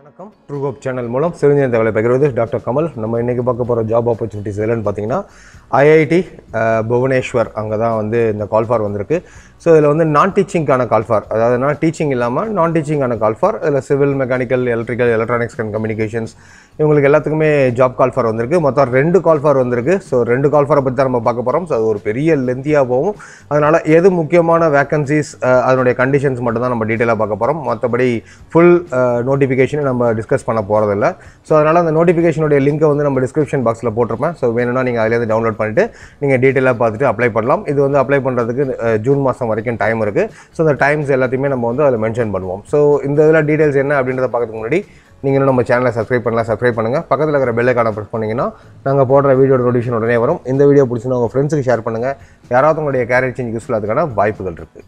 வணக்கம் true hope channel மூலம் சிறுநீர் தகவலை பகிர்வது டாக்டர் கமல் நம்ம இன்றைக்கி பார்க்க போகிற ஜாப் ஆப்பர்ச்சுனிட்டிஸ் என்னன்னு பார்த்தீங்கன்னா ஐஐடி புவனேஸ்வர் அங்கே தான் வந்து இந்த கால்ஃபார் வந்திருக்கு ஸோ இதில் வந்து நான் டீச்சிங்கான கால்ஃபார் அதாவதுனா டீச்சிங் இல்லாமல் நான் டீச்சிங்கான கால்ஃபார் இதில் civil mechanical electrical electronics and communications இவங்களுக்கு எல்லாத்துக்குமே ஜாப் கால்ஃபார் வந்திருக்கு மொத்தம் ரெண்டு கால்ஃபார் வந்திருக்கு ஸோ ரெண்டு கால்ஃபாரை பற்றி தான் நம்ம பார்க்க போகிறோம் ஸோ அது ஒரு பெரிய லென்த்தியாக போகும் அதனால் எது முக்கியமான வேக்கன்சிஸ் அதனுடைய கண்டிஷன்ஸ் மட்டும் தான் நம்ம டீட்டெயிலாக பார்க்க போகிறோம் மற்றபடி ஃபுல் நோட்டிஃபிகேஷனை நம்ம டிஸ்கஸ் பண்ண போகிறதில்ல ஸோ அதனால் அந்த நோட்டிஃபிகேஷனுடைய லிங்கை வந்து நம்ம டிஸ்கிரிப்ஷன் பாக்ஸில் போட்டிருப்பேன் ஸோ வேணும்னா நீங்கள் அதிலேருந்து டவுன்லோட் பண்ணிவிட்டு நீங்கள் டீட்டெயிலாக பார்த்துட்டு அப்ளை பண்ணலாம் இது வந்து அப்ளை பண்ணுறதுக்கு அஹ், ஜூன் மாதம் வரைக்கும் டைம் இருக்குது ஸோ அந்த டைம்ஸ் எல்லாத்தையுமே நம்ம வந்து அதில் மென்ஷன் பண்ணுவோம் ஸோ இந்த இதில் டீட்டெயில்ஸ் என்ன அப்படின்றத பார்க்கறதுக்கு முன்னாடி நீங்கள் இன்னும் நம்ம சேனலை சப்ஸ்கிரைப் பண்ணலாம் சப்ஸ்கிரைப் பண்ணுங்கள் பக்கத்தில் இருக்கிற பெல்லைக்கான ப்ரெஸ் பண்ணிங்கன்னா நாங்கள் போடுற வீடியோ நோட்டிஃபிகேஷன் உடனே வரும் இந்த வீடியோ பிடிச்சினா உங்கள் ஃப்ரெண்ட்ஸுக்கு ஷேர் பண்ணுங்கள் யாராவது உங்களுடைய கேரியர் சேஞ்ச் யூஸ்ஃபுல் அதுக்கான வாய்ப்புகள் இருக்குது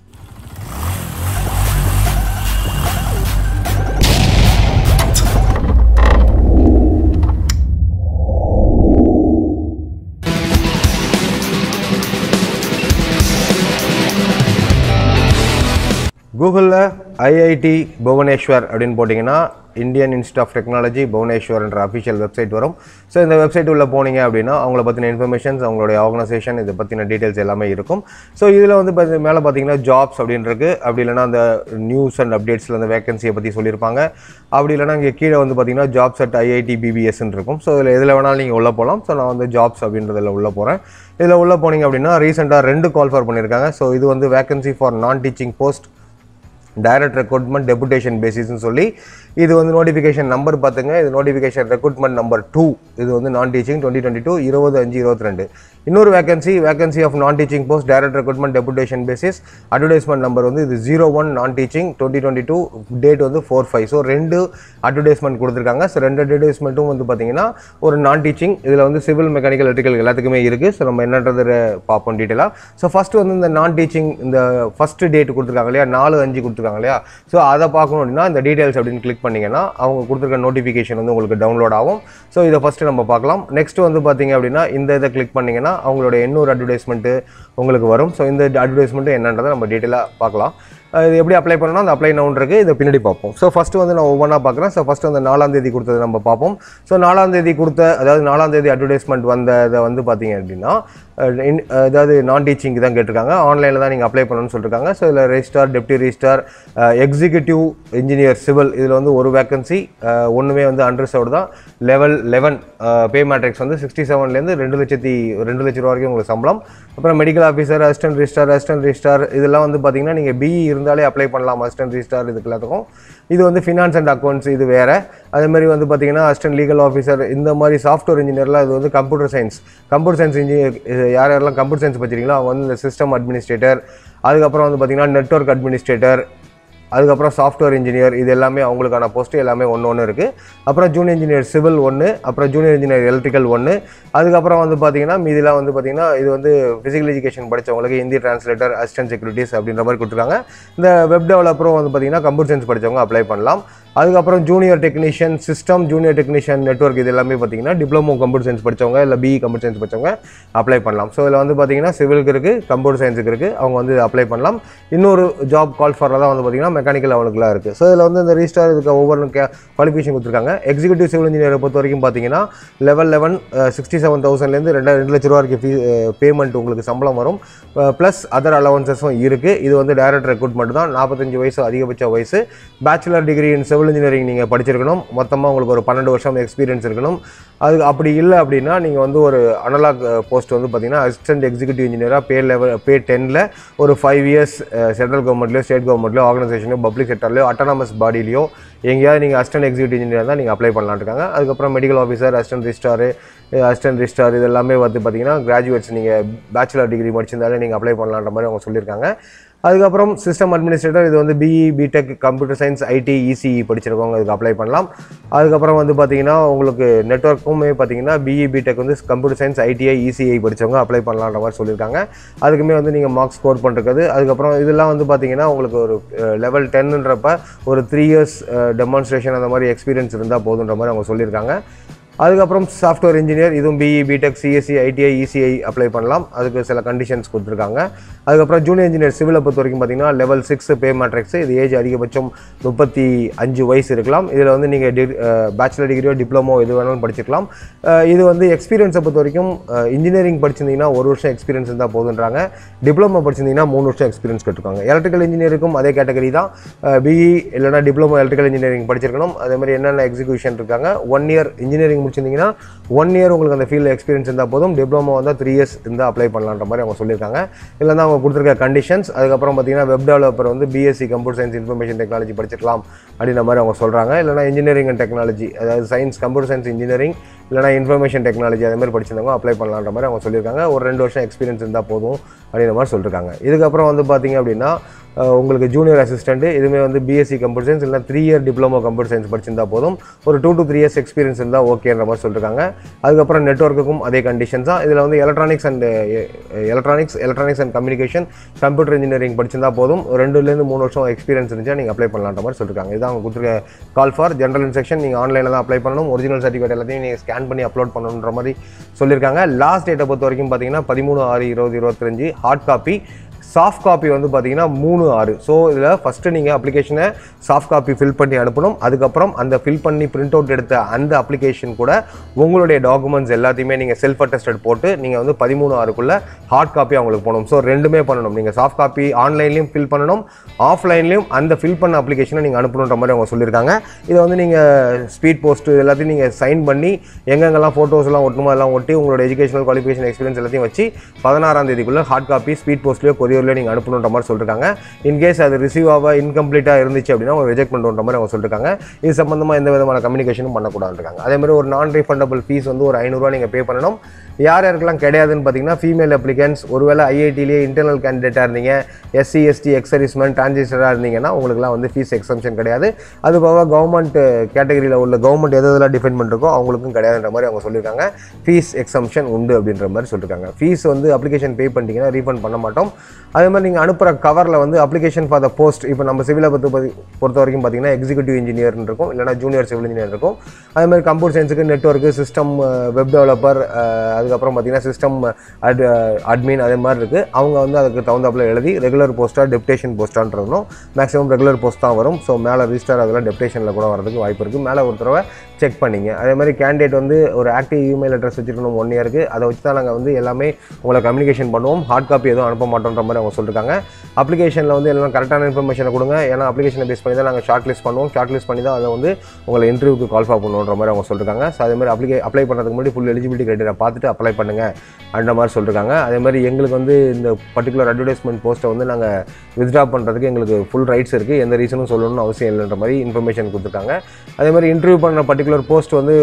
கூகுளில் ஐஐடி புவனேஸ்வர் அப்படின்னு போட்டிங்கன்னா இந்தியன் இன்ஸ்டியூட் ஆஃப் டெக்னாலஜி புவனேஸ்வர்ன்ற அஃபிஷியல் வெப்சைட் வரும் ஸோ இந்த வெப்சைட் உள்ள போனீங்க அப்படின்னா அவங்கள பற்றின இன்ஃபர்மேஷன்ஸ் அவங்களுடைய ஆர்கனைசேஷன் இதை பற்றின டீட்டெயில்ஸ் எல்லாமே இருக்கும் ஸோ இதில் வந்து பார்த்தி- மேலே பார்த்தீங்கன்னா ஜாப்ஸ் அப்படின்னு இருக்கு அப்படி இல்லைன்னா அந்த நியூஸ் அண்ட் அப்டேட்ஸில் அந்த வேகன்சியை பற்றி சொல்லியிருப்பாங்க அப்படி இல்லைன்னா இங்கே கீழே வந்து பார்த்தீங்கன்னா ஜாப்ஸ் அட் ஐஐடி பிபிஎஸ்ன்னு இருக்கும் ஸோ இதில் எதில் வேணாலும் நீங்கள் உள்ளே போகலாம் ஸோ நான் வந்து ஜாப்ஸ் அப்படின்றதுல உள்ளே போகிறேன் இதில் உள்ளே போனீங்க அப்படின்னா ரீசெண்டாக ரெண்டு கால் ஃபார் பண்ணியிருக்காங்க ஸோ இது வந்து vacancy for non teaching post direct recruitment deputation பேசிஸ்னு சொல்லி இது வந்து நோட்டிஃபிகேஷன் நம்பர் பார்த்துங்க இது நோட்டிஃபிகேஷன் ரெக்ரூட்மெண்ட் நம்பர் டூ இது வந்து நான் டீச்சிங் டுவெண்ட்டி டுவெண்ட்டி டூ இருபது அஞ்சு இருபத்தி ரெண்டு இன்னொரு vacancy vacancy of non teaching post direct recruitment deputation basis advertisement number வந்து இது zero one non teaching twenty twenty two date வந்து ஃபோர் ஃபைவ் ஸோ ரெண்டு அட்வர்டைஸ்மெண்ட் கொடுத்துருக்காங்க ஸோ ரெண்டு அட்வர்டைஸ்மெண்ட்டும் வந்து பார்த்தீங்கன்னா ஒரு நான் டீச்சிங் இதில் வந்து சிவில் மெக்கானிக்கல் எலக்ட்ரிக்கல் எல்லாத்துக்குமே இருக்குது ஸோ நம்ம என்னன்றது பார்ப்போம் டீட்டெயிலாக ஸோ ஃபஸ்ட்டு வந்து இந்த நான் டீச்சிங் இந்த ஃபஸ்ட்டு டேட் கொடுத்துருக்காங்க இல்லையா நாலு அஞ்சு கொடுத்துருக்காங்க இல்லையா ஸோ அதை பார்க்கணும் அப்படின்னா இந்த டீட்டெயில்ஸ் அப்படின்னு கிளிக் பண்ணிங்கன்னா அவங்க கொடுத்துருக்க நோட்டிஃபிகேஷன் வந்து உங்களுக்கு டவுன்லோட் ஆகும் ஸோ இதை ஃபஸ்ட்டு நம்ம பார்க்கலாம் நெக்ஸ்ட் வந்து பார்த்தீங்க அப்படின்னா இந்த இதை கிளிக் பண்ணிங்கன்னா அவங்களோட இன்னொரு அட்வர்டைஸ்மெண்ட்டு உங்களுக்கு வரும் ஸோ இந்த அட்வர்டைஸ்மெண்ட்டு என்னன்றதை நம்ம டீட்டெயிலாக பார்க்கலாம் அஹ் இது எப்படி அப்ளை பண்ணணும் அந்த அப்ளை நவுன் இருக்கு இதை பின்னாடி பார்ப்போம் ஸோ ஃபஸ்ட்டு வந்து நான் ஒவ்வொன்றா பார்க்குறேன் ஸோ ஃபஸ்ட்டு வந்து நாலாம் தேதி கொடுத்தது நம்ம பார்ப்போம் ஸோ நாலாம் தேதி கொடுத்த அதாவது நாலாம் தேதி அட்வர்டைஸ்மெண்ட் வந்ததை வந்து பார்த்தீங்க அப்படின்னா அஹ் in- அதாவது நான் டீச்சிங் தான் கேட்டிருக்காங்க ஆன்லைனில் தான் நீங்கள் அப்ளை பண்ணணும்னு சொல்லியிருக்காங்க ஸோ இதில் registrar deputy registrar executive engineer civil இதில் வந்து ஒரு வேக்கன்சி ஒன்றுமே வந்து அண்டர்சர்வ்டு தான் லெவல் லெவன் பே மேட்ரிக்ஸ் வந்து சிக்ஸ்டி செவன்லேருந்து ரெண்டு லட்சத்தி ரெண்டு லட்ச ரூபா வரைக்கும் உங்களுக்கு சம்பளம் அப்புறம் medical officer assistant registrar assistant registrar இதெல்லாம் வந்து பார்த்தீங்கன்னா நீங்கள் பிஇ இருந்தாலே அப்ளை பண்ணலாம் அசிஸ்டன்ட் ரிஜிஸ்டார் இதுக்கு எல்லாத்துக்கும் இது வந்து ஃபினான்ஸ் அண்ட் அக்கௌண்ட்ஸ் இது வேறு அதே மாதிரி வந்து பார்த்தீங்கன்னா அசிஸ்டன்ட் லீகல் ஆஃபீஸர் இந்த மாதிரி சாஃப்ட்வேர் இன்ஜினியர்லாம் இது வந்து computer science computer science engineer யார் யாரெல்லாம் கம்ப்யூட்டர் சயின்ஸ் படிச்சிருக்கீங்களோ அவங்க வந்து இந்த சிஸ்டம் அட்மினிஸ்ட்ரேட்டர் அதுக்கப்புறம் வந்து பார்த்தீங்கன்னா நெட்வொர்க் அட்மினிஸ்ட்ரேட்டர் அதுக்கப்புறம் சாஃப்ட்வேர் இன்ஜினியர் இது எல்லாமே அவங்களுக்கான போஸ்ட் எல்லாமே ஒன்று ஒன்று இருக்குது அப்புறம் ஜூனியர் இன்ஜினியர் சிவில் ஒன்று அப்புறம் ஜூனியர் இன்ஜினியர் எலக்ட்ரிக்கல் ஒன்று அதுக்கப்புறம் வந்து பார்த்தீங்கன்னா மீதிலாம் வந்து பார்த்தீங்கன்னா இது வந்து ஃபிசிக்கல் எஜுகேஷன் படித்தவங்களுக்கு ஹிந்தி டிரான்ஸ்லேட்டர் அசிஸ்டன்ட் செக்யூரிட்டிஸ் அப்படின்ற மாதிரி கொடுத்துருக்காங்க இந்த வெப் டெவலப்பரும் வந்து பார்த்தீங்கன்னா கம்ப்யூட்டர் சயின்ஸ் படித்தவங்க அப்ளை பண்ணலாம் அதுக்கப்புறம் junior technician system junior technician network இது எல்லாமே பார்த்தீங்கன்னா டிப்ளமோ கம்ப்யூட்டர் சயின்ஸ் படித்தவங்க இல்லை பிஇ கம்ப்யூட்டர் சயின்ஸ் படித்தவங்க அப்ளை பண்ணலாம் ஸோ இதில் வந்து பார்த்தீங்கன்னா சிவிலுக்கு இருக்குது கம்ப்யூட்டர் சயின்ஸுக்கு இருக்குது அவங்க வந்து அப்ளை பண்ணலாம் இன்னொரு ஜாப் கால் ஃபாரில் தான் வந்து பார்த்தீங்கன்னா மெக்கானிக்கல் அவனுக்குலாம் இருக்குது ஸோ இதில் வந்து இந்த ரீஸ்டார் இதுக்கு ஒவ்வொரு குவாலிஃபிகேஷன் கொடுத்துருக்காங்க எக்ஸிகூட்டிவ் சிவில் இன்ஜினியரை பொறுத்த வரைக்கும் பார்த்தீங்கன்னா லெவல் லெவன் சிக்ஸ்டி செவன் தௌசண்ட்லேருந்து ரெண்டு ரெண்டு லட்ச ரூபா வரைக்கும் ஃபீ பேமெண்ட் உங்களுக்கு சம்பளம் வரும் ப்ளஸ் அதர் அலவன்சஸும் இருக்குது இது வந்து டைரக்ட் ரெக்ரூட்மெண்ட் தான் நாற்பத்தஞ்சு வயசு அதிகபட்ச வயசு bachelor degree in civil engineering நீங்கள் படிச்சிருக்கணும் மொத்தமாக உங்களுக்கு ஒரு பன்னெண்டு வருஷம் எக்ஸ்பீரியன்ஸ் இருக்கணும் அது அப்படி இல்லை அப்படின்னா நீங்கள் வந்து ஒரு அனலாக் போஸ்ட் வந்து பார்த்தீங்கன்னா அசிஸ்டன்ட் எக்ஸிக்யூட்டிவ் இன்ஜினியராக பே லெவல் பே டெனில் ஒரு ஃபைவ் இயர்ஸ் சென்ட்ரல் கவர்மெண்ட்லையோ ஸ்டேட் கவர்மெண்ட்லையோ ஆர்கனைசேஷனோ பப்ளிக் செக்டர்லையோ அட்டானமஸ் பாடிலையோ எங்கேயாவது நீங்கள் அசிஸ்டன்ட் எக்ஸிக்யூட்டிவ் இன்ஜினியர் தான் நீங்கள் அப்ளை பண்ணலான்னு இருக்காங்க அதுக்கப்புறம் medical officer assistant registrar assistant registrar இது எல்லாமே வந்து பார்த்தீங்கன்னா கிராஜுவேட்ஸ் நீங்கள் பேச்சுலர் டிகிரி முடிச்சிருந்தாலே நீங்கள் அப்ளை பண்ணலான்ற மாதிரி அவங்க சொல்லியிருக்காங்க அதுக்கப்புறம் சிஸ்டம் அட்மினிஸ்ட்ரேட்டர் இது வந்து BE BTech computer science IT ECE படிச்சிருக்கவங்க இதுக்கு அப்ளை பண்ணலாம் அதுக்கப்புறம் வந்து பார்த்தீங்கன்னா உங்களுக்கு நெட்ஒர்க்குமே பார்த்தீங்கன்னா பிஇ பிடெக் வந்து கம்ப்யூட்டர் சயின்ஸ் ஐடிஐ இசிஐ படித்தவங்க அப்ளை பண்ணலான்ற மாதிரி சொல்லியிருக்காங்க அதுக்குமே வந்து நீங்கள் மார்க்ஸ் ஸ்கோர் பண்ணுறது அதுக்கப்புறம் இதெல்லாம் வந்து பார்த்தீங்கன்னா உங்களுக்கு ஒரு லெவல் டென்னுன்றப்ப ஒரு த்ரீ இயர்ஸ் டெமான்ஸ்ட்ரேஷன் அந்த மாதிரி எக்ஸ்பீரியன்ஸ் இருந்தால் போதுன்ற மாதிரி அவங்க சொல்லியிருக்காங்க அதுக்கப்புறம் சாஃப்ட்வேர் இன்ஜினியர் இதுவும் BE BTech CSC ITI ECI apply பண்ணலாம் அதுக்கு சில கண்டிஷன்ஸ் கொடுத்துருக்காங்க அதுக்கப்புறம் ஜூனியர் இன்ஜினியர் சிவிலை பொறுத்த வரைக்கும் பார்த்தீங்கன்னா லெவல் சிக்ஸ் பே மேட்ரிக்ஸ் இது ஏஜ் அதிகபட்சம் முப்பத்தி அஞ்சு வயசு இருக்கலாம் இதில் வந்து நீங்கள் டி பேச்சுலர் டிகிரியோ டிப்ளமோ எது வேணாலும் படிச்சுக்கலாம் அஹ் இது வந்து எக்ஸ்பீரியன்ஸை பொறுத்த வரைக்கும் இன்ஜினியரிங் படிச்சிருந்தீங்கன்னா ஒரு வருஷம் எக்ஸ்பீரியன்ஸ் இருந்தால் போதுன்றாங்க டிப்ளமோ படிச்சிருந்தீங்கன்னா மூணு வருஷம் எக்ஸ்பீரியன்ஸ் கேட்டிருக்காங்க எலக்ட்ரிக்கல் இன்ஜினியருக்கும் அதே கேட்டகரி தான் பிஇ இல்லைனா டிப்ளமோ எலக்ட்ரிக்கல் இன்ஜினியரிங் படிச்சிருக்கணும் அதே மாதிரி என்னென்ன எக்ஸிக்யூஷன் இருக்காங்க ஒன் இயர் இன்ஜினியரிங் முடிச்சிருந்தீங்கன்னா ஒன் இயர் உங்களுக்கு அந்த ஃபீல்டில் எக்ஸ்பீரியன்ஸ் இருந்தால் போதும் டிப்ளமோ வந்தால் த்ரீ இயர்ஸ் இருந்தால் அப்ளை பண்ணலான்ற மாதிரி அவங்க சொல்லியிருக்காங்க இல்லை தான் அவங்க கொடுத்துருக்க கண்டிஷன்ஸ் அதுக்கப்புறம் பார்த்தீங்கன்னா வெப் டெவலப்பர் வந்து BSc computer science information technology படிச்சிருக்கலாம் அப்படின்ற மாதிரி அவங்க சொல்கிறாங்க இல்லைனா இன்ஜினியரிங் அண்ட் டெக்னாலஜி அதாவது சயின்ஸ் கம்ப்யூட்டர் சயின்ஸ் இன்ஜினியரிங் இல்லைனா இன்ஃபர்மேஷன் டெக்னாலஜி அதே மாதிரி படிச்சிருந்தவங்க அப்ளை பண்ணலான்ற மாதிரி அவங்க சொல்லியிருக்காங்க ஒரு ரெண்டு வருஷம் எக்ஸ்பீரியன்ஸ் இருந்தால் போதும் அப்படின்ற மாதிரி சொல்லியிருக்காங்க இதுக்கப்புறம் வந்து பார்த்தீங்க அப்படின்னா அஹ் உங்களுக்கு ஜூனியர் அசிஸ்டன்ட் இதுவுமே வந்து பிஎஸ்சி கம்ப்யூட்டர் சயின்ஸ் இல்லை three year diploma computer science படிச்சிருந்தா போதும் ஒரு two to three years experience இருந்தால் ஓகேன்ற மாதிரி சொல்லியிருக்காங்க அதுக்கப்புறம் நெட்ஒர்க்குக்கும் அதே கண்டிஷன்ஸ் தான் இதில் வந்து electronics and electronics electronics and communication computer engineering படிச்சிருந்தா போதும் ஒரு ரெண்டுலேருந்து மூணு வருஷம் எக்ஸ்பீரியன்ஸ் இருந்துச்சா நீங்கள் அப்ளை பண்ணலான்ற மாதிரி சொல்லியிருக்காங்க இதான் அவங்க கொடுத்துருக்க கால் ஃபார் ஜென்ரல் இன்ஸ்ட்ரக்ஷன் நீங்கள் ஆன்லைனில் தான் அப்ளை பண்ணணும் ஒரிஜினல் சர்டிஃபிகேட் எல்லாத்தையும் நீங்கள் ஸ்கேன் பண்ணி அப்லோட் பண்ணணுன்ற மாதிரி சொல்லியிருக்காங்க லாஸ்ட் டேட்டை பொறுத்த வரைக்கும் பார்த்தீங்கன்னா பதிமூணு ஆறு இருபது இருபத்தஞ்சு ஹார்ட் காப்பி சாஃப்ட் காப்பி வந்து பார்த்தீங்கன்னா மூணு ஆறு ஸோ இதில் ஃபஸ்ட்டு நீங்கள் அப்ளிகேஷனை சாஃப்ட் காப்பி ஃபில் பண்ணி அனுப்பணும் அதுக்கப்புறம் அந்த ஃபில் பண்ணி பிரிண்ட் அவுட் எடுத்த அந்த அப்ளிகேஷன் கூட உங்களுடைய டாக்குமெண்ட்ஸ் எல்லாத்தையுமே நீங்கள் செல்ஃப் அட்டஸ்டட் போட்டு நீங்கள் வந்து பதிமூணு ஆறுக்குள்ளே ஹார்ட் காப்பி அவங்களுக்கு போகணும் ஸோ ரெண்டுமே பண்ணணும் நீங்கள் சாஃப்ட் காப்பி ஆன்லைன்லேயும் ஃபில் பண்ணணும் ஆஃப்லைன்லேயும் அந்த ஃபில் பண்ண அப்ளிகேஷனை நீங்கள் அனுப்பணுன்ற மாதிரி அவங்க சொல்லியிருக்காங்க இதை வந்து நீங்கள் ஸ்பீட் போஸ்ட் எல்லாத்தையும் நீங்கள் சைன் பண்ணி எங்கெங்கெல்லாம் ஃபோட்டோஸ்லாம் ஒட்டணுமோ எல்லாம் ஒட்டி உங்களோட எஜுகேஷனல் குவாலிஃபிகேஷன் எக்ஸ்பீரியன்ஸ் எல்லாத்தையும் வச்சு பதினாறாம் தேதிக்குள்ளே ஹார்ட் காப்பி ஸ்பீட் போஸ்ட்லேயோ கொரியர்லேயோ நீங்கள் அனுப்பணுன்ற மாதிரி சொல்லியிருக்காங்க இன்கேஸ் அது ரிசீவ் ஆக இன்கம்ப்ளீட்டாக இருந்துச்சு அப்படின்னா அவங்க ரிஜெக்ட் பண்ணுற மாதிரி அவங்க சொல்லியிருக்காங்க இது சம்மந்தமாக எந்த விதமான கம்யூனிகேஷனும் பண்ணக்கூடாதுருக்காங்க அதே மாதிரி ஒரு நான் ரீஃபண்டபிள் ஃபீஸ் வந்து ஒரு ஐநூறுரூவா நீங்கள் பே பண்ணணும் யார் யாருக்கெல்லாம் கிடையாதுன்னு பார்த்தீங்கன்னா ஃபீமேல் அப்ளிகன்ஸ் ஒருவேளை ஐஐடிலேயே இன்டர்னல் கேண்டிடேட்டாக இருந்தீங்க எஸ்சி எஸ்டி எக்ஸரிஸ்மெண்ட் டிரான்சிஸ்டராக இருந்தீங்கன்னா உங்களுக்குலாம் வந்து ஃபீஸ் எக்ஸம்ஷன் கிடையாது அது போக கவர்மெண்ட் கேட்டகரியில் உள்ள கவர்மெண்ட் எது எதெல்லாம் டிஃபைன் பண்ணிருக்கோ அவங்களுக்கும் கிடையாதுன்ற மாதிரி அவங்க சொல்லியிருக்காங்க ஃபீஸ் எக்ஸம்ஷன் உண்டு அப்படின்ற மாதிரி சொல்லியிருக்காங்க ஃபீஸ் வந்து அப்ளிகேஷன் பே பண்ணிட்டீங்கன்னா ரீஃபண்ட் பண்ண மாட்டோம் அதே மாதிரி நீங்கள் அனுப்புகிற கவரில் வந்து அப்ளிகேஷன் ஃபார் த போஸ்ட் இப்போ நம்ம சிவிலை பற்றி பொறுத்த வரைக்கும் பார்த்தீங்கன்னா எக்ஸிக்யூட்டிவ் இன்ஜினியர் இருக்கும் இல்லைனா ஜூனியர் சிவில் இன்ஜினியர் இருக்கும் அதே மாதிரி கம்ப்யூட்டர் சயின்ஸுக்கு நெட்ஒர்க்கு சிஸ்டம் வெப் டெவலப்பர் அதுக்கப்புறம் பார்த்தீங்கன்னா சிஸ்டம் அட் அட்மின் அதே மாதிரி இருக்குது அவங்க வந்து அதுக்கு தகுந்தாப்புல எழுதி ரெகுலர் போஸ்ட்டாக டெப்டேஷன் போஸ்ட்டான்றதும் மேக்ஸிமம் ரெகுலர் போஸ்ட் தான் வரும் ஸோ மேலே ரிஜிஸ்டர் அதெல்லாம் டெப்டேஷனில் கூட வரதுக்கு வாய்ப்பு இருக்குது மேலே ஒரு தடவை செக் பண்ணிங்க அதே மாதிரி கேண்டிடேட் வந்து ஒரு ஆக்டிவ் இமெயில் அட்ரஸ் வச்சுருக்கணும் ஒன் இயருக்கு அதை வச்சு தான் நாங்கள் வந்து எல்லாமே உங்களை கம்யூனிகேஷன் பண்ணுவோம் ஹார்ட் காப்பி எதுவும் அனுப்ப மாட்டோன்ற மாதிரி அவங்க சொல்லியிருக்காங்க அப்ளிகேஷனில் வந்து எல்லாம் கரெக்டான இன்ஃபர்மேஷனை கொடுங்க ஏன்னா அப்ளிகேஷனை பேஸ் பண்ணி தான் நாங்கள் ஷார்ட் லிஸ்ட் பண்ணுவோம் ஷார்ட் லிஸ்ட் பண்ணி தான் அதை வந்து உங்களை இன்டர்வியூக்கு கால்ஃபா பண்ணுன்ற மாதிரி அவங்க சொல்லியிருக்காங்க ஸோ அதே மாதிரி அப்ளிகே அப்ளை பண்ணுறதுக்கு முன்னாடி ஃபுல் எலிஜிபிலிட்டி கிரைட்டீரியா பார்த்துட்டு அப்ளை பண்ணுங்கள் அந்த மாதிரி சொல்லியிருக்காங்க அதே மாதிரி எங்களுக்கு வந்து இந்த பர்டிகுலர் அட்வர்டைஸ்மெண்ட் போஸ்ட்டை வந்து நாங்கள் வித்ட்ரா பண்ணுறதுக்கு எங்களுக்கு ஃபுல் ரைட்ஸ் இருக்குது எந்த ரீசனும் சொல்லணும்னு அவசியம் இல்லைன்ற மாதிரி இன்ஃபர்மேஷன் கொடுத்துருக்காங்க அதே மாதிரி இன்டர்வியூ பண்ண பர்டிகுலர் போஸ்ட் வந்து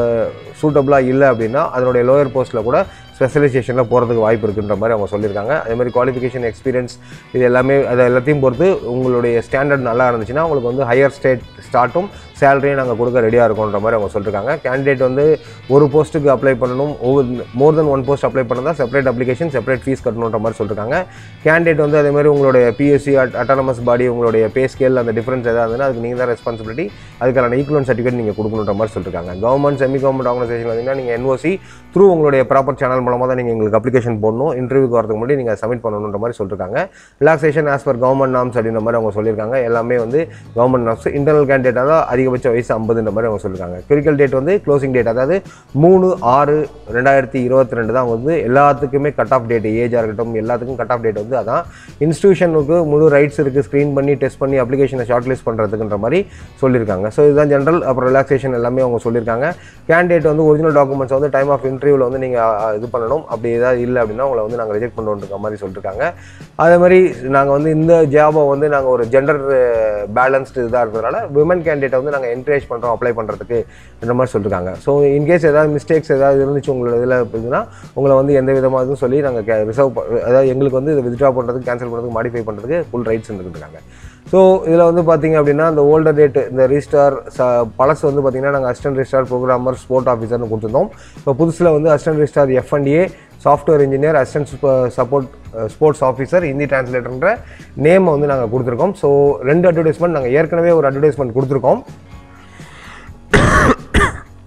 சூட்டபுளாக இல்லை அப்படின்னா அதனுடைய லோயர் போஸ்ட்டில் கூட ஸ்பெஷலைசேஷனில் போகிறதுக்கு வாய்ப்பு இருக்குன்ற மாதிரி அவங்க சொல்லியிருக்காங்க அதே மாதிரி குவாலிஃபிகேஷன் எக்ஸ்பீரியன்ஸ் இது எல்லாமே அதை எல்லாத்தையும் பொறுத்து உங்களுடைய ஸ்டாண்டர்ட் நல்லா இருந்துச்சுன்னா உங்களுக்கு வந்து ஹையர் ஸ்டேட் ஸ்டார்ட்டும் சேலரியும் நாங்கள் கொடுக்க ரெடியாக இருக்கோன்ற மாதிரி அவங்க சொல்லியிருக்காங்க கேண்டிடேட் வந்து ஒரு போஸ்ட்டுக்கு அப்ளை பண்ணணும் ஒவ்வொரு more than one post apply பண்ணதா செப்பரேட் அப்ளிகேஷன் செப்பரேட் ஃபீஸ் கட்டணுன்ற மாதிரி சொல்லியிருக்காங்க கேண்டிடேட் வந்து அதே மாதிரி உங்களுடைய பிஎஸ்சி அட்டானமஸ் பாடி உங்களுடைய பே ஸ்கேல் அந்த டிஃபரன்ஸ் எதாவது இருந்ததுன்னா அதுக்கு நீங்கள் தான் ரெஸ்பான்சிபிலிட்டி அதுக்கான ஈக்குவலன் சர்டிஃபிகேட் நீங்கள் கொடுக்கணுன்ற மாதிரி சொல்லியிருக்காங்க கவர்மெண்ட் செமி கவர்மெண்ட் ஆர்கனைசேஷன் பார்த்தீங்கன்னா நீங்கள் என்ஓசி த்ரூ உங்களுடைய ப்ராப்பர் சேனல் மூலமாக தான் நீங்கள் எங்களுக்கு அப்ளிகேஷன் போடணும் இன்டர்வியூக்கு வரதுக்கு முன்னாடி நீங்கள் சப்மிட் பண்ணணுன்ற மாதிரி சொல்லியிருக்காங்க relaxation as per government norms அப்படின்ற மாதிரி அவங்க சொல்லியிருக்காங்க எல்லாமே வந்து கவர்மெண்ட் நாம்ஸ் இன்டர்னல் கேண்டிடேட்டாக தான் அதிகபட்ச வயசு ஐம்பதுன்ற மாதிரி அவங்க சொல்லியிருக்காங்க கிரிக்கல் டேட் வந்து க்ளோசிங் டேட் அதாவது மூணு ஆறு ரெண்டாயிரத்தி இருபத்தி ரெண்டு தான் வந்து எல்லாத்துக்குமே கட் ஆஃப் டேட் ஏஜாக இருக்கட்டும் எல்லாத்துக்கும் கட் ஆஃப் டேட் வந்து அதான் இன்ஸ்டியூஷனுக்கு முழு ரைட்ஸ் இருக்குது ஸ்க்ரீன் பண்ணி டெஸ்ட் பண்ணி அப்ளிகேஷனை ஷார்ட் லிஸ்ட் பண்ணுறதுக்குன்ற மாதிரி சொல்லியிருக்காங்க ஸோ இதுதான் ஜென்ரல் அப்புறம் ரிலாக்ஸேஷன் எல்லாமே அவங்க சொல்லியிருக்காங்க கேண்டிடேட் வந்து ஒரிஜினல் டாக்குமெண்ட்ஸ் வந்து டைம் ஆஃப் இன்டர்வியூவில் வந்து நீங்கள் இது பண்ணணும் அப்படி ஏதாவது இல்லை அப்படின்னா உங்களை வந்து நாங்கள் ரிஜெக்ட் பண்ணுவோன்ற மாதிரி சொல்லியிருக்காங்க அதே மாதிரி நாங்கள் வந்து இந்த ஜாபை வந்து நாங்கள் ஒரு ஜெண்டர் பேலன்ஸ்டு இதாக இருக்கிறதுனால விமன் கேண்டிடேட்டை வந்து நாங்கள் என்கரேஜ் பண்ணுறோம் அப்ளை பண்ணுறதுக்கு இந்த மாதிரி சொல்லியிருக்காங்க ஸோ இன்கேஸ் ஏதாவது மிஸ்டேக்ஸ் ஏதாவது இருந்துச்சு உங்களோட இதில் இருந்ததுன்னா உங்களை வந்து எந்த விதமாக இதுவும் சொல்லி நாங்கள் ரிசர்வ் அதாவது எங்களுக்கு வந்து இதை வித்ட்ரா பண்ணுறதுக்கு கேன்சல் பண்ணுறதுக்கு மாடிஃபை பண்ணுறதுக்கு ஃபுல் ரைட்ஸ் இருந்துருக்காங்க ஸோ இதில் வந்து பார்த்தீங்க அப்படின்னா இந்த ஓல்டர் டேட் இந்த ரிஜிஸ்டார் ச பழசு வந்து பார்த்தீங்கன்னா நாங்கள் அசிஸ்டன்ட் ரிஜிஸ்டார் ப்ரோக்ராமர் ஸ்போர்ட் ஆஃபீஸர்னு கொடுத்துருந்தோம் இப்போ புதுசில் வந்து assistant registrar FNDA software engineer assistant support sports officer Hindi டிரான்ஸ்லேட்டர்ன்ற நேமை வந்து நாங்கள் கொடுத்துருக்கோம் ஸோ ரெண்டு அட்வர்டைஸ்மெண்ட் நாங்கள் ஏற்கனவே ஒரு அட்வர்டைஸ்மெண்ட் கொடுத்துருக்கோம்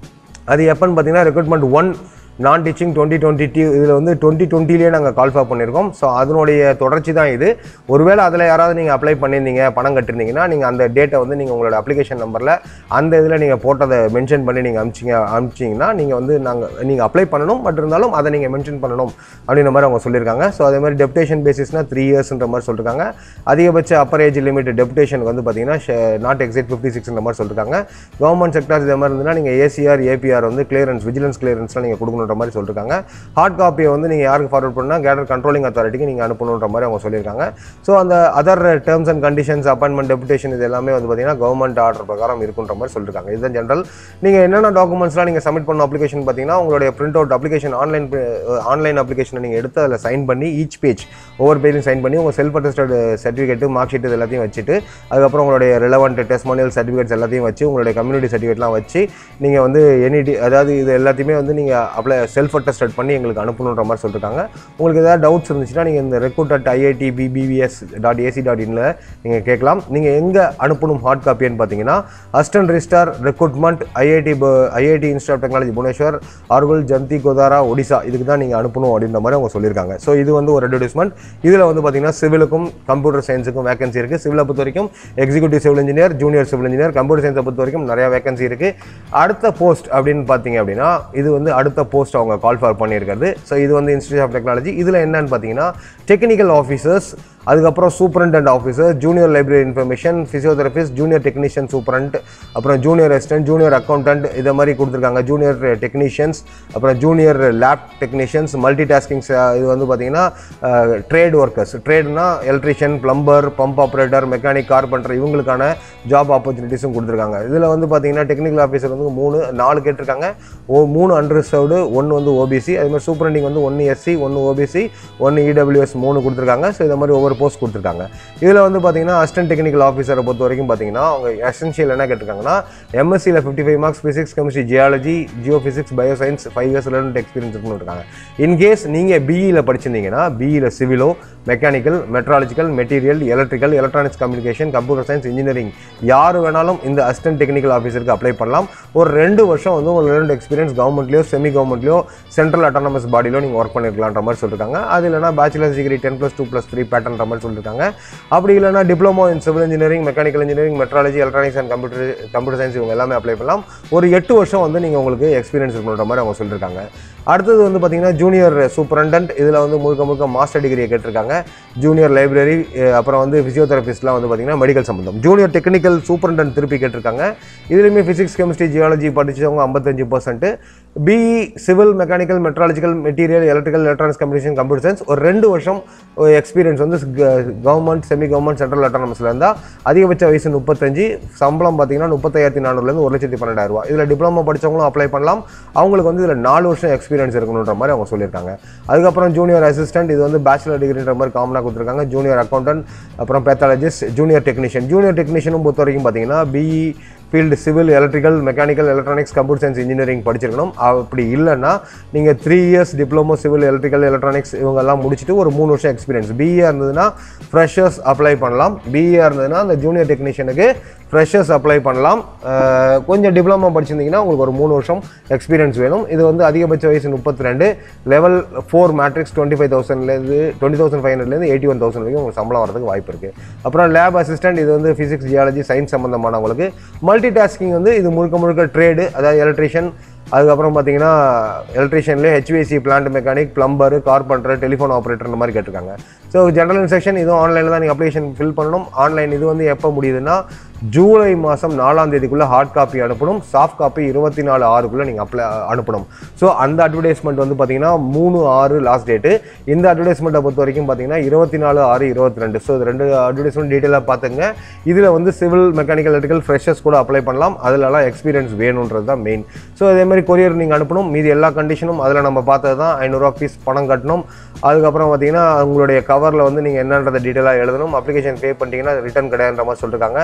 அது எப்போன்னு பார்த்தீங்கன்னா recruitment one non teaching twenty twenty two இதில் வந்து டுவெண்ட்டி டுவெண்ட்டிலேயே நாங்கள் கால்ஃபா பண்ணியிருக்கோம் ஸோ அதனுடைய தொடர்ச்சி தான் இது ஒருவேளை அதில் யாராவது நீங்கள் அப்ளை பண்ணியிருந்தீங்க பணம் கட்டிருந்தீங்கன்னா நீங்கள் அந்த டேட்டை வந்து நீங்கள் உங்களோட அப்ளிகேஷன் நம்பரில் அந்த இதில் நீங்கள் போட்டதை மென்ஷன் பண்ணி நீங்கள் அமிச்சிங்க அமிச்சிங்கன்னா நீங்கள் வந்து நாங்கள் நீங்கள் அப்ளை பண்ணணும் பட் இருந்தாலும் அதை நீங்கள் மென்ஷன் பண்ணணும் அப்படின்ற மாதிரி அவங்க சொல்லியிருக்காங்க ஸோ அதே மாதிரி டெப்டேஷன் பேசிஸ்னால் த்ரீ இயர்ஸ்ன்ற மாதிரி சொல்லியிருக்காங்க அதிகபட்ச அப்பர் ஏஜ் லிமிட் டெப்டேஷனுக்கு வந்து பார்த்தீங்கன்னா நாட் எக்ஸிட் ஃபிஃப்டி சிக்ஸ்ன்ற மாதிரி சொல்லியிருக்காங்க கவர்மெண்ட் செக்டர்ஸ் இதே மாதிரி இருந்ததுன்னா நீங்கள் ஏசிஆர் ஏபிஆர் வந்து கிளியரன்ஸ் விஜிலன்ஸ் கிளியரன்ஸ்லாம் நீங்கள் கொடுக்கணுன்ற மாதிரி சொல்லியிருக்காங்க ஹார்ட் காப்பியை வந்து நீங்கள் யாருக்கு ஃபார்வர்ட் பண்ணால் கேடர் கண்ட்ரோலிங் அத்தாரிட்டிக்கு நீங்கள் அனுப்பணுன்ற மாதிரி அவங்க சொல்லியிருக்காங்க ஸோ அந்த other terms and conditions appointment deputation இது எல்லாமே வந்து பார்த்தீங்கன்னா கவர்மெண்ட் ஆர்டர் பிரகாரம் இருக்குன்ற மாதிரி சொல்லியிருக்காங்க இதுதான் ஜென்ரல் நீங்கள் என்னென்ன டாக்குமெண்ட்ஸ்லாம் நீங்கள் சப்மிட் பண்ண அப்ளிகேஷன் பார்த்தீங்கன்னா உங்களுடைய print out application online online அப்ளிகேஷனை நீங்கள் எடுத்து அதில் சைன் பண்ணி ஈச் பேஜ் ஒவ்வொரு பேஜும் சைன் பண்ணி உங்கள் self attested certificate mark sheet இது எல்லாத்தையும் வச்சுட்டு அதுக்கப்புறம் உங்களுடைய ரிலவெண்ட் டெஸ்மோனியல் சர்டிஃபிகேட்ஸ் எல்லாத்தையும் வச்சு உங்களுடைய கம்யூனிட்டி சர்டிஃபிகேட்லாம் வச்சு நீங்கள் வந்து எனி அதாவது இது எல்லாத்தையுமே வந்து நீங்கள் அப்ளை செல்ஃப் அட்டஸ்டட் பண்ணி எங்களுக்கு அனுப்பணுன்ற மாதிரி சொல்லியிருக்காங்க உங்களுக்கு ஏதாவது டவுட்ஸ் இருந்துச்சுன்னா நீங்கள் இந்த recruit at IIT பிபிவிஎஸ் dot AC dot இனில் நீங்கள் கேட்கலாம் நீங்கள் எங்கே அனுப்பணும் ஹார்ட் காப்பின்னு பார்த்தீங்கன்னா அஸ்டன் ரிஸ்டார் recruitment IIT IIT institute of technology Bhubaneswar ஆர்குல் ஜந்தி கோதாரா Odisha இதுக்கு தான் நீங்கள் அனுப்பணும் அப்படின்ற மாதிரி அவங்க சொல்லியிருக்காங்க ஸோ இது வந்து ஒரு அட்வர்டைஸ்மெண்ட் இதில் வந்து பார்த்தீங்கன்னா சிவிலுக்கும் கம்ப்யூட்டர் சயின்ஸுக்கும் வேகன்சி இருக்குது சிவிலை பொறுத்த வரைக்கும் executive civil engineer junior civil engineer computer சயின்ஸை பொறுத்த வரைக்கும் நிறைய வேகன்சி இருக்குது அடுத்த போஸ்ட் அப்படின்னு பார்த்தீங்க அப்படின்னா இது வந்து அடுத்த போஸ்ட் அவங்க கால் ஃபார் பண்ணியிருக்கிறது ஸோ இது வந்து இன்ஸ்டியூட் ஆஃப் டெக்னாலஜி இதில் என்னன்னு பார்த்தீங்கன்னா டெக்னிக்கல் ஆஃபீஸர்ஸ் அதுக்கப்புறம் superintendent officer junior library information physiotherapist junior technician superintendent அப்புறம் ஜூனியர் அசிஸ்டன்ட் ஜூனியர் அக்கௌண்டன்ட் இதை மாதிரி கொடுத்துருக்காங்க ஜூனியர் டெக்னீஷியன்ஸ் அப்புறம் junior lab technicians multi taskings இது வந்து பார்த்தீங்கன்னா ட்ரேட் ஒர்க்கர்ஸ் ட்ரேட்னா electrician plumber pump operator mechanic carpenter இவங்களுக்கான ஜாப் ஆப்பர்ச்சுனிட்டிஸும் கொடுத்துருக்காங்க இதில் வந்து பார்த்தீங்கன்னா டெக்னிக்கல் ஆஃபீஸர் வந்து மூணு நாலு கேட்டிருக்காங்க ஓ மூணு அன்ரிசர்வ்டு ஒன்று வந்து ஓபிசி அது மாதிரி சூப்பரண்டிங் வந்து ஒன்று எஸ்சி ஒன்று ஓபிசி ஒன்று இடபிள்யூஎஸ் மூணு கொடுத்துருக்காங்க ஸோ இந்த மாதிரி ஒவ்வொரு போஸ்ட் கொடுத்துருக்காங்க இதில் வந்து பார்த்தீங்கன்னா அசிஸ்டன்ட் டெக்னிக்கல் ஆஃபீஸரை பொறுத்த வரைக்கும் பார்த்தீங்கன்னா அவங்க எசென்ஷியல் என்ன கேட்டிருக்காங்கன்னா எம்எஸ்சியில் fifty five marks physics chemistry geology geo physics bio science five years learnt experience இருக்குன்னு இருக்காங்க இன்கேஸ் நீங்கள் பிஇயில் படிச்சிருந்தீங்கன்னா பிஇயில் சிவிலோ mechanical metrological material electrical electronics communication computer science engineering யார் வேணாலும் இந்த அசிஸ்டன்ட் டெக்னிக்கல் ஆஃபீஸருக்கு அப்ளை பண்ணலாம் ஒரு ரெண்டு வருஷம் வந்து உங்கள் லேர்ன்ட் எக்ஸ்பீரியன்ஸ் கவர்மெண்ட்லையோ செமி கவர்மெண்ட்லையோ சென்ட்ரல் அட்டானமஸ் பாடியிலோ நீங்கள் ஒர்க் பண்ணிருக்கலான்ற மாதிரி சொல்லியிருக்காங்க அது இல்லைனா bachelors degree ten plus two plus three பேட்டர்ன்ற மாதிரி சொல்லியிருக்காங்க அப்படி இல்லைனா diploma in civil engineering mechanical engineering metrology electronics and computer computer science இவங்க எல்லாமே அப்ளை பண்ணலாம் ஒரு எட்டு வருஷம் வந்து நீங்கள் உங்களுக்கு எக்ஸ்பீரியன்ஸ் இருக்கணுன்ற மாதிரி அவங்க சொல்லியிருக்காங்க அடுத்தது வந்து பார்த்தீங்கன்னா ஜூனியர் சூப்பரண்டன்ட் இதில் வந்து முழுக்க முழுக்க மாஸ்டர் டிகிரியை கேட்டிருக்காங்க ஜூனியர் லைப்ரரி அப்புறம் வந்து ஃபிசியோதெரபிஸ்ட்லாம் வந்து பார்த்தீங்கன்னா மெடிக்கல் சம்பந்தம் ஜூனியர் டெக்னிக்கல் சூப்பரண்டன்ட் திருப்பி கேட்டிருக்காங்க இதுலேயுமே ஃபிசிக்ஸ் கெமிஸ்ட்ரி ஜியாலஜி படிச்சவங்க ஐம்பத்தஞ்சு percent BE civil mechanical metrological material electrical electronics communication computer science ஒரு ரெண்டு வருஷம் எக்ஸ்பீரியன்ஸ் வந்து கவர்மெண்ட் செமி கவர்மெண்ட் சென்ட்ரல் அட்டானமஸில் இருந்தால் அதிகபட்ச வயசு முப்பத்தஞ்சு சம்பளம் பார்த்தீங்கன்னா முப்பத்தாயிரத்தி நானூறுலேருந்து ஒரு லட்சத்தி பன்னெண்டாயிரம் ரூபாய் இதில் டிப்ளமோ படிச்சவங்களும் அப்ளை பண்ணலாம் அவங்களுக்கு வந்து இதில் நாலு வருஷம் எக்ஸ்பீரியன்ஸ் இருக்கணுன்ற மாதிரி அவங்க சொல்லியிருக்காங்க அதுக்கப்புறம் ஜூனியர் அசிஸ்டன்ட் இது வந்து பேச்சுலர் டிகிரின்ற மாதிரி காமனாக கொடுத்துருக்காங்க ஜூனியர் அக்கௌண்டன்ட் அப்புறம் பேத்தாலஜிஸ்ட் ஜூனியர் டெக்னீஷியன் ஜூனியர் டெக்னீஷியனும் பொறுத்த வரைக்கும் பார்த்தீங்கன்னா BE field civil electrical mechanical electronics computer science engineering படிச்சிருக்கணும் அப்படி இல்லைன்னா நீங்கள் three years diploma civil electrical electronics இவங்கெல்லாம் முடிச்சுட்டு ஒரு மூணு வருஷம் எக்ஸ்பீரியன்ஸ் பிஏ இருந்ததுன்னா ஃப்ரெஷர்ஸ் அப்ளை பண்ணலாம் பிஏ இருந்ததுன்னா அந்த ஜூனியர் டெக்னீஷியனுக்கு ஃப்ரெஷர்ஸ் அப்ளை பண்ணலாம் அஹ் கொஞ்சம் டிப்ளமோ படிச்சிருந்தீங்கன்னா உங்களுக்கு ஒரு மூணு வருஷம் எக்ஸ்பீரியன்ஸ் வேணும் இது வந்து அதிகபட்ச வயசு முப்பத்தி ரெண்டு level four matrix twenty five தௌசண்ட்லேருந்து டுவெண்ட்டி தௌசண்ட் ஃபைவ் ஹண்ட்ரட்லேருந்து எயிட்டி ஒன் தௌசண்ட் வரைக்கும் உங்களுக்கு சம்பளம் வரதுக்கு வாய்ப்பு இருக்குது அப்புறம் லேப் அசிஸ்டன்ட் இது வந்து ஃபிசிக்ஸ் ஜியாலஜி சயின்ஸ் சம்மந்தமானவங்களுக்கு மல்டி டாஸ்கிங் வந்து இது முழுக்க முழுக்க ட்ரேடு அதாவது எலக்ட்ரிஷியன் அதுக்கப்புறம் பார்த்தீங்கன்னா எலக்ட்ரிஷியன்லேயே HVC plant mechanic plumber carpenter telephone operator இந்த மாதிரி கேட்டிருக்காங்க ஸோ ஜென்ரல் இன்ஸ்ட்ரக்ஷன் இதுவும் ஆன்லைனில் தான் நீங்கள் அப்ளிகேஷன் ஃபில் பண்ணணும் ஆன்லைன் இது வந்து எப்போ முடியுதுன்னா ஜூலை மாதம் நாலாம் தேதிக்குள்ளே ஹார்ட் காப்பி அனுப்பணும் சாஃப்ட் காப்பி இருபத்தி நாலு ஆறுக்குள்ளே நீங்கள் அப்ளை அனுப்பணும் ஸோ அந்த அட்வர்டைஸ்மெண்ட் வந்து பார்த்தீங்கன்னா மூணு ஆறு லாஸ்ட் டேட்டு இந்த அட்வர்டைஸ்மெண்ட்டை பொறுத்த வரைக்கும் பார்த்தீங்கன்னா இருபத்தி நாலு ஆறு இருபத்தி ரெண்டு ஸோ இது ரெண்டு அட்வர்டைஸ்மெண்ட் டீட்டெயிலாக பார்த்துங்க இதில் வந்து சிவில் மெக்கானிக்கல் எலக்ட்ரிக்கல் ஃப்ரெஷர்ஸ் கூட அப்ளை பண்ணலாம் அதிலலாம் எக்ஸ்பீரியன்ஸ் வேணுன்றது தான் மெயின் ஸோ அதே மாதிரி கொரியர் நீங்கள் அனுப்பணும் மீதி எல்லா கண்டிஷனும் அதில் நம்ம பார்த்தது தான் ஐநூறுரூவா ஃபீஸ் பணம் கட்டணும் அதுக்கப்புறம் பார்த்தீங்கன்னா உங்களுடைய கவரில் வந்து நீங்கள் என்னன்றதை டீட்டெயிலாக எழுதணும் அப்ளிகேஷன் பே பண்ணிட்டீங்கன்னா ரிட்டர்ன் கிடையாதுன்ற மாதிரி சொல்லியிருக்காங்க அதில்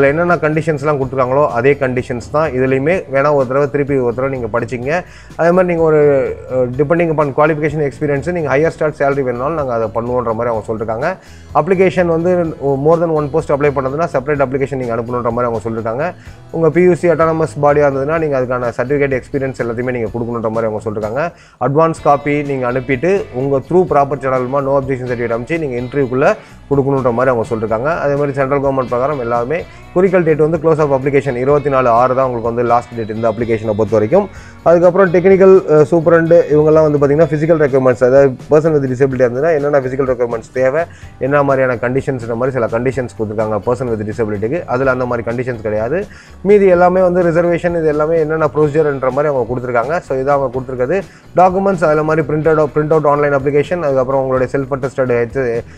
அதில் என்னென்ன கண்டிஷன்ஸ்லாம் கொடுத்துருக்காங்களோ அதே கண்டிஷன்ஸ் தான் இதுலேயுமே வேணால் ஒரு தடவை திருப்பி ஒரு தடவை நீங்கள் படிச்சிங்க அதே மாதிரி நீங்கள் ஒரு டிபெண்டிங் அப்பான் குவாலிஃபிகேஷன் எக்ஸ்பீரியன்ஸு நீங்கள் ஹையர் ஸ்டார்ட் சேலரி வேணாலும் நாங்கள் அதை பண்ணுவோன்ற மாதிரி அவங்க சொல்லியிருக்காங்க அப்ளிகேஷன் வந்து more than one post apply பண்ணதுன்னா செப்பரேட் அப்ளிகேஷன் நீங்கள் அனுப்பணுன்ற மாதிரி அவங்க சொல்லியிருக்காங்க உங்கள் பியூசி அட்டானமஸ் பாடியாக இருந்ததுன்னா நீங்கள் அதுக்கான சர்டிஃபிகேட் எக்ஸ்பீரியன்ஸ் எல்லாத்தையுமே நீங்கள் கொடுக்கணுன்ற மாதிரி அவங்க சொல்லியிருக்காங்க அட்வான்ஸ் காப்பி நீங்கள் அனுப்பிட்டு உங்கள் த்ரூ ப்ராப்பர் சேனல்மா நோ அப்ஜெக்ஷன் சர்டிஃபிகேட் அமைச்சு நீங்கள் இன்டர்வியூக்குள்ளே கொடுக்கணுன்ற மாதிரி அவங்க சொல்லியிருக்காங்க அதே மாதிரி சென்ட்ரல் கவர்மெண்ட் பிரகாரம் எல்லாமே குறிக்கல் டேட் வந்து க்ளோஸ் ஆஃப் அப்ளிகேஷன் இருபத்தி நாலு ஆறு தான் உங்களுக்கு வந்து லாஸ்ட் டேட் இந்த அப்ளிகேஷனை பொறுத்த வரைக்கும் அதுக்கப்புறம் டெக்னிக்கல் சூப்பரண்டு இவங்கெல்லாம் வந்து பார்த்தீங்கன்னா ஃபிசிக்கல் ரெக்குயர்மெண்ட்ஸ் அதாவது பர்சன் வித் டிசபிலிட்டி இருந்ததுன்னா என்னென்ன ஃபிசிக்கல் ரெக்குயர்மெண்ட்ஸ் தேவை என்ன மாதிரியான கண்டிஷன்ஸ்ன்ற மாதிரி சில கண்டிஷன்ஸ் கொடுத்துருக்காங்க பர்சன் வித் டிசபிலிட்டிக்கு அதில் அந்த மாதிரி கண்டிஷன்ஸ் கிடையாது மீதி எல்லாமே வந்து ரிசர்வேஷன் இது எல்லாமே என்னென்ன ப்ரொசீஜர்ன்ற மாதிரி அவங்க கொடுத்துருக்காங்க ஸோ இதான் அவங்க கொடுத்துருக்குது டாக்குமெண்ட்ஸ் அதில் மாதிரி print out print out online application அதுக்கப்புறம் உங்களுடைய self attested H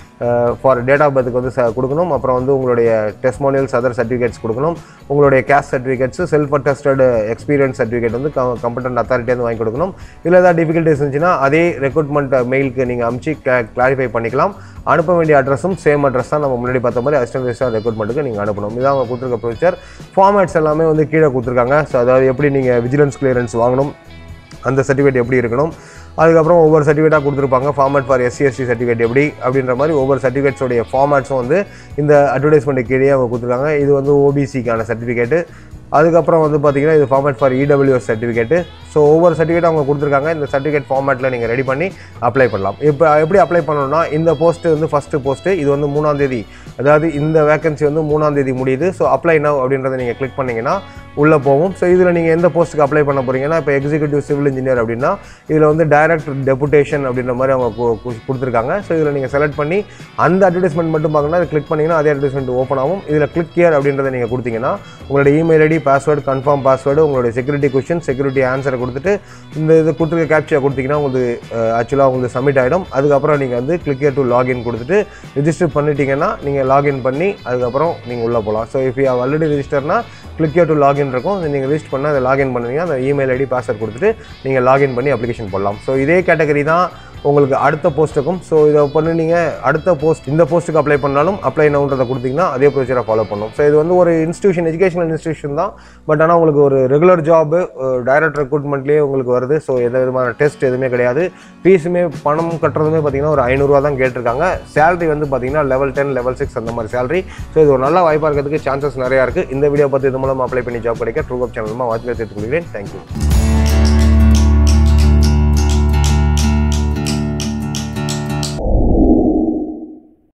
for date of பர்த்துக்கு வந்து ச- கொடுக்கணும் அப்புறம் வந்து உங்களுடைய டெஸ்மோனியல்ஸ் அதர் சர்டிஃபிகேட்ஸ் கொடுக்கணும் உங்களுடைய caste certificates self attested experience certificate வந்து கம்பெட்டன்ட் அத்தாரிட்டி வாங்கி கொடுக்கணும் இல்லை ஏதாவது டிஃபிகல்ட்டிஸ் இருந்துச்சுன்னா அதே ரெக்ரூட்மெண்ட் மெயிலுக்கு நீங்கள் அமுச்சு கிளாரிஃபை பண்ணிக்கலாம் அனுப்ப வேண்டிய அட்ரஸும் சேம் அட்ரஸ் தான் நம்ம முன்னாடி பார்த்த மாதிரி அசிஸ்டன்ட் ரெஜிஸ்டர் ரெக்ரூட்மெண்ட்டுக்கு நீங்கள் அனுப்பணும் இதான் அவங்க கொடுத்துருக்க ப்ரொசீஜர் ஃபார்மேட்ஸ் எல்லாமே வந்து கீழே கொடுத்துருக்காங்க ஸோ அதாவது எப்படி நீங்கள் விஜிலன்ஸ் கிளியரன்ஸ் வாங்கணும் அந்த சர்டிஃபிகேட் எப்படி இருக்கணும் அதுக்கப்புறம் ஒவ்வொரு சர்டிஃபிகேட்டாக கொடுத்துருப்பாங்க format for SC ST certificate எப்படி அப்படின்ற மாதிரி ஒவ்வொரு சர்டிஃபிகேட்ஸோடைய ஃபார்மேட்ஸும் வந்து இந்த அட்வர்டைஸ்மெண்ட் கீழே அவங்க கொடுத்துருக்காங்க இது வந்து ஓபிசிக்கான சர்டிஃபிகேட்டு அதுக்கப்புறம் வந்து பார்த்தீங்கன்னா இது format for EWS certificate so ஒவ்வொரு சர்டிஃபிகேட் அவங்க கொடுத்துருக்காங்க இந்த சர்டிஃபிகேட் ஃபார்மேட்டில் நீங்கள் ரெடி பண்ணி அப்ளை பண்ணலாம் இப்போ எப்படி அப்ளை பண்ணணும்னா இந்த போஸ்ட்டு வந்து ஃபஸ்ட்டு போஸ்ட்டு இது வந்து மூணாம் தேதி அதாவது இந்த வேகன்சி வந்து மூணாம் தேதி முடியுது ஸோ அப்ளை நவ் அப்படின்றத நீங்கள் கிளிக் பண்ணீங்கன்னா உள்ளே போகும் ஸோ இதில் நீங்கள் எந்த போஸ்ட்டுக்கு அப்ளை பண்ண போகிறீங்கன்னா இப்போ எக்ஸிக்யூட்டிவ் சிவில் இன்ஜினியர் அப்படின்னா இதில் வந்து டைரக்ட் டெபுடேஷன் அப்படின்ற மாதிரி அவங்க கு- கு- கொடுத்துருக்காங்க ஸோ இதில் நீங்கள் செலக்ட் பண்ணி அந்த அட்வர்டைஸ்மெண்ட் மட்டும் பார்க்கணும் அதை கிளிக் பண்ணிங்கன்னா அதே அட்வர்டைஸ்மெண்ட் ஓப்பன் ஆகும் இதில் கிளிக் கியர் அப்படின்றத நீங்கள் கொடுத்தீங்கன்னா உங்களோட email ID password confirm password உங்களுடைய செக்யூரிட்டி கொஷின் செக்யூரிட்டி ஆன்சரை கொடுத்துட்டு இந்த இது கொடுத்துருக்க கேப்ச்சா கொடுத்தீங்கன்னா உங்களுக்கு ஆக்சுவலாக உங்களுக்கு சப்மிட் ஆகிடும் அதுக்கப்புறம் நீங்கள் வந்து கிளிக் டு லாகின் கொடுத்துட்டு ரிஜிஸ்டர் பண்ணிட்டீங்கன்னா நீங்கள் லாகின் பண்ணி அதுக்கப்புறம் நீங்கள் உள்ளே போகலாம் ஸோ இஃப் யூ ஆல்ரெடி ரிஜிஸ்டர்னா கிளிக் டு லாகின் இருக்கும் நீங்கள் ரிஜிஸ்டர் பண்ணால் அதை லாகின் பண்ணுவீங்க அந்த இமெயில் ஐடி பாஸ்வேர்ட் கொடுத்துட்டு நீங்கள் லாகின் பண்ணி அப்ளிகேஷன் போடலாம் ஸோ இதே கேட்டகரி தான் உங்களுக்கு அடுத்த போஸ்ட்டுக்கும் ஸோ இதை பண்ணி நீங்கள் அடுத்த போஸ்ட் இந்த போஸ்ட்டுக்கு அப்ளை பண்ணாலும் அப்ளை நவுன்றதை கொடுத்தீங்கன்னா அதே ப்ரொசீஜரை ஃபாலோ பண்ணும் ஸோ இது வந்து ஒரு இன்ஸ்டியூஷன் எஜுகேஷனல் இன்ஸ்டியூஷன் தான் பட் ஆனால் உங்களுக்கு ஒரு ரெகுலர் ஜாப் டைரக்ட் ரெக்ரூட்மெண்ட்லேயே உங்களுக்கு வருது ஸோ எந்த விதமான டெஸ்ட் எதுவுமே கிடையாது ஃபீஸுமே பணம் கட்டுறதுமே பார்த்தீங்கன்னா ஒரு ஐநூறுரூவா தான் கேட்டிருக்காங்க சேலரி வந்து பார்த்தீங்கன்னா லெவல் டென் லெவல் சிக்ஸ் அந்த மாதிரி சேலரி ஸோ இது ஒரு நல்ல வாய்ப்பாக இருக்கிறதுக்கு சான்சஸ் நிறையா இருக்குது இந்த வீடியோ பார்த்து இது மூலமாக அப்ளை பண்ணி ஜாப் கிடைக்க ட்ரூ அப் சேனல் வாட்ச் சேர்த்துக் கொள்கிறேன் தேங்க்யூ